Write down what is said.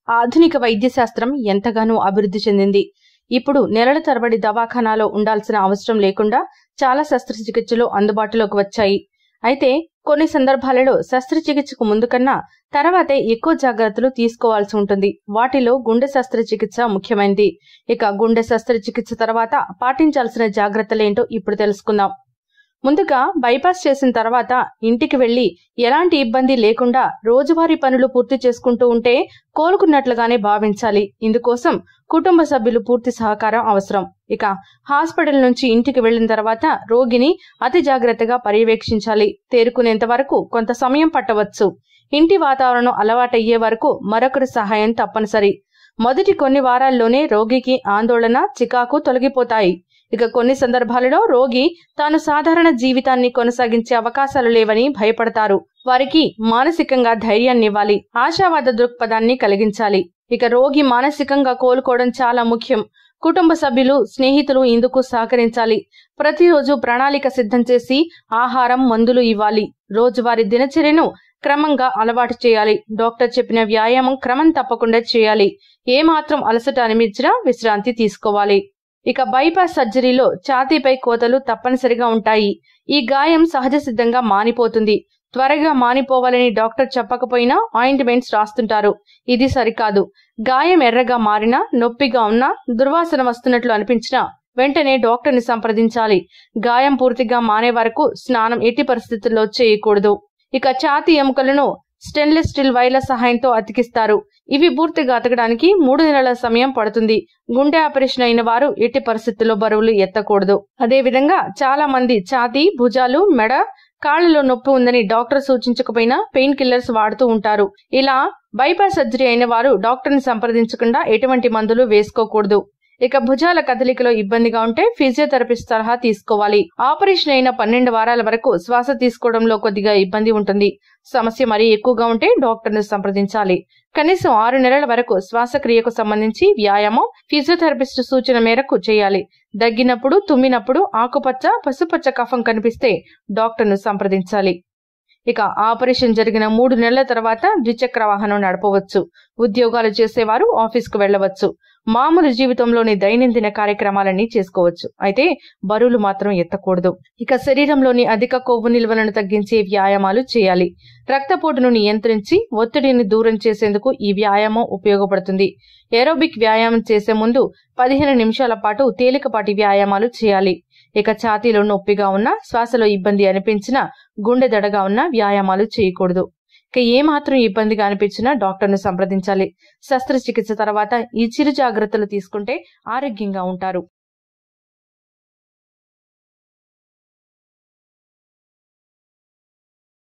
ఆధునిక వైద్య శాస్త్రం ఎంతగానో అభివృద్ధి చెందింది ఇప్పుడు నెలల తరబడి దవాఖానాలో ఉండాల్సిన అవసరం లేకుండా చాలా శస్త్రచికిత్సలు అందుబాటులోకి వచ్చాయి అయితే కొన్ని సందర్భాలలో శస్త్రచికిత్సకు ముందు కన్నా తర్వాతే ఎక్కువ జాగ్రత్తలు తీసుకోవాల్సి ఉంటుంది వాటిలో గుండె శస్త్రచికిత్స ముఖ్యమైనది ఇక గుండె శస్త్రచికిత్స తర్వాత పాటించాల్సిన జాగ్రత్తలేంటో ఇప్పుడు తెలుసుకుందాం ముందుగా బైపాస్ చేసిన తర్వాత ఇంటికి వెళ్లి ఎలాంటి ఇబ్బంది లేకుండా రోజువారీ పనులు పూర్తి చేసుకుంటూ ఉంటే కోలుకున్నట్లుగానే భావించాలి ఇందుకోసం కుటుంబ సభ్యులు పూర్తి సహకారం అవసరం ఇక హాస్పిటల్ నుంచి ఇంటికి వెళ్లిన తర్వాత రోగిని అతి జాగ్రత్తగా పర్యవేక్షించాలి తేరుకునేంత వరకు కొంత సమయం పట్టవచ్చు ఇంటి వాతావరణం అలవాటయ్యే వరకు మరొకరి సహాయం తప్పనిసరి మొదటి కొన్ని వారాల్లోనే రోగికి ఆందోళన చికాకు తొలగిపోతాయి ఇక కొన్ని సందర్భాలలో రోగి తాను సాధారణ జీవితాన్ని కొనసాగించే అవకాశాలు లేవని భయపడతారు వారికి మానసికంగా ధైర్యాన్ని ఇవ్వాలి ఆశావాద దృక్పథాన్ని కలిగించాలి ఇక రోగి మానసికంగా కోలుకోవడం చాలా ముఖ్యం కుటుంబ సభ్యులు స్నేహితులు ఇందుకు సహకరించాలి ప్రతిరోజు ప్రణాళిక సిద్ధం చేసి ఆహారం మందులు ఇవ్వాలి రోజువారీ దినచర్యను క్రమంగా అలవాటు చేయాలి డాక్టర్ చెప్పిన వ్యాయామం క్రమం తప్పకుండా చేయాలి ఏమాత్రం అలసట అనిపించినా విశ్రాంతి తీసుకోవాలి ఇక బైపాస్ సర్జరీలో ఛాతీపై కోతలు తప్పనిసరిగా ఉంటాయి ఈ గాయం సహజ సిద్ధంగా మానిపోతుంది త్వరగా మానిపోవాలని డాక్టర్ చెప్పకపోయినా ఆయింట్మెంట్స్ రాస్తుంటారు ఇది సరికాదు గాయం ఎర్రగా మారినా నొప్పిగా ఉన్నా దుర్వాసన వస్తున్నట్లు అనిపించినా వెంటనే డాక్టర్ని సంప్రదించాలి గాయం పూర్తిగా మానే వరకు స్నానం ఎట్టి పరిస్థితుల్లో చేయకూడదు ఇక ఛాతీ ఎముకలను స్టెయిన్లెస్ స్టీల్ వైర్ల సహాయంతో అతికిస్తారు ఇవి పూర్తిగా అతకడానికి మూడు నెలల సమయం పడుతుంది గుండె ఆపరేషన్ అయిన వారు ఎట్టి పరిస్థితుల్లో బరువులు ఎత్తకూడదు అదే విధంగా చాలా మంది ఛాతీ భుజాలు మెడ కాళ్లలో నొప్పి ఉందని డాక్టర్ సూచించకపోయినా పెయిన్ కిల్లర్స్ వాడుతూ ఉంటారు ఇలా బైపాస్ సర్జరీ అయిన వారు డాక్టర్ని సంప్రదించకుండా ఎటువంటి మందులు వేసుకోకూడదు ఇక భుజాల కదలికలో ఇబ్బందిగా ఉంటే ఫిజియోథెరపిస్ట్ సలహా తీసుకోవాలి ఆపరేషన్ అయిన పన్నెండు వారాల వరకు శ్వాస తీసుకోవడంలో కొద్దిగా ఇబ్బంది ఉంటుంది సమస్య మరీ ఎక్కువగా ఉంటే డాక్టర్ను సంప్రదించాలి కనీసం ఆరు నెలల వరకు శ్వాసక్రియకు సంబంధించి వ్యాయామం ఫిజియోథెరపిస్ట్ సూచన మేరకు చేయాలి దగ్గినప్పుడు తుమ్మినప్పుడు ఆకుపచ్చ పసుపచ్చ కఫం కనిపిస్తే డాక్టర్ను సంప్రదించాలి ఇక ఆపరేషన్ జరిగిన మూడు నెలల తర్వాత ద్విచక్ర వాహనం నడపవచ్చు ఉద్యోగాలు చేసేవారు ఆఫీస్కు వెళ్లవచ్చు మామూలు జీవితంలోని దైనందిన కార్యక్రమాలన్నీ చేసుకోవచ్చు అయితే బరువులు మాత్రం ఎత్తకూడదు ఇక శరీరంలోని అధిక కొవ్వు నిల్వలను తగ్గించే వ్యాయామాలు చేయాలి రక్తపోటును నియంత్రించి ఒత్తిడిని దూరం చేసేందుకు ఈ వ్యాయామం ఉపయోగపడుతుంది ఏరోబిక్ వ్యాయామం చేసే ముందు పదిహేను నిమిషాల పాటు తేలికపాటి వ్యాయామాలు చేయాలి ఇక ఛాతీలో నొప్పిగా ఉన్నా శ్వాసలో ఇబ్బంది అనిపించినా గుండె దడగా ఉన్నా వ్యాయామాలు చేయకూడదు ఇక ఏమాత్రం ఇబ్బందిగా అనిపించినా డాక్టర్ను సంప్రదించాలి శస్త్రచికిత్స తర్వాత ఈ చిరు జాగ్రత్తలు తీసుకుంటే ఆరోగ్యంగా ఉంటారు